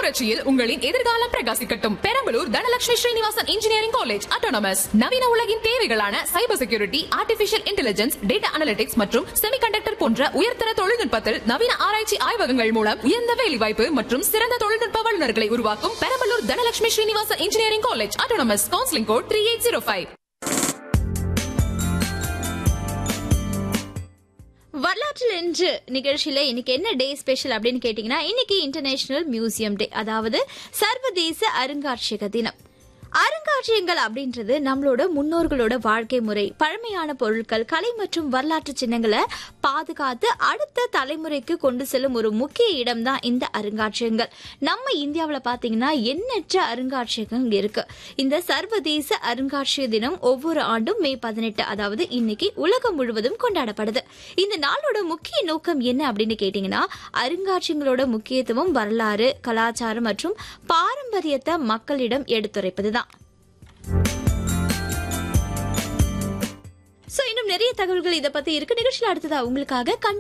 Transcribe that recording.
புரட்சியில் உங்களின் எதிர்காலம் பிரகாசிக்கட்டும் Perambalur Dhanalakshmi Srinivasan engineering college autonomous நவீன உலகின் தேவைகளான cyber security artificial intelligence data analytics மற்றும் செமிகண்டக்டர் போன்ற உயர்தர தொழில்நுட்பத்தில் நவீன ஆராய்ச்சி ஆய்வகங்கள் மூலம் உயர்ந்த வேலைவாய்ப்பு மற்றும் சிறந்த தொழில்நுட்ப வல்லுநர்களை உருவாக்கும் Perambalur Dhanalakshmi Srinivasan engineering college autonomous counselling code three eight zero five வரலாற்றில் இன்று நிகழ்ச்சியில இன்னைக்கு என்ன டே ஸ்பெஷல் அப்படின்னு கேட்டீங்கன்னா இன்னைக்கு இன்டர்நேஷனல் மியூசியம் டே அதாவது சர்வதேச அருங்காட்சியக தினம் அருங்காட்சியகங்கள் அப்படின்றது நம்மளோட முன்னோர்களோட வாழ்க்கை முறை பழமையான பொருட்கள் கலை மற்றும் வரலாற்று சின்னங்களை பாதுகாத்து அடுத்த தலைமுறைக்கு கொண்டு செல்லும் ஒரு முக்கிய இடம் தான் இந்த அருங்காட்சியகங்கள் நம்ம இந்தியாவில் பாத்தீங்கன்னா எண்ணற்ற அருங்காட்சியகங்கள் இருக்கு இந்த சர்வதேச அருங்காட்சியக தினம் ஒவ்வொரு ஆண்டும் மே பதினெட்டு அதாவது இன்னைக்கு உலகம் முழுவதும் கொண்டாடப்படுது இந்த நாளோட முக்கிய நோக்கம் என்ன அப்படின்னு கேட்டீங்கன்னா அருங்காட்சியங்களோட முக்கியத்துவம் வரலாறு கலாச்சாரம் மற்றும் பாரம்பரியத்தை மக்களிடம் எடுத்துரைப்பதுதான் சோ இன்னும் நிறைய தகவல்கள் இதை பத்தி இருக்கு நிகழ்ச்சியில் அடுத்ததா உங்களுக்காக கண்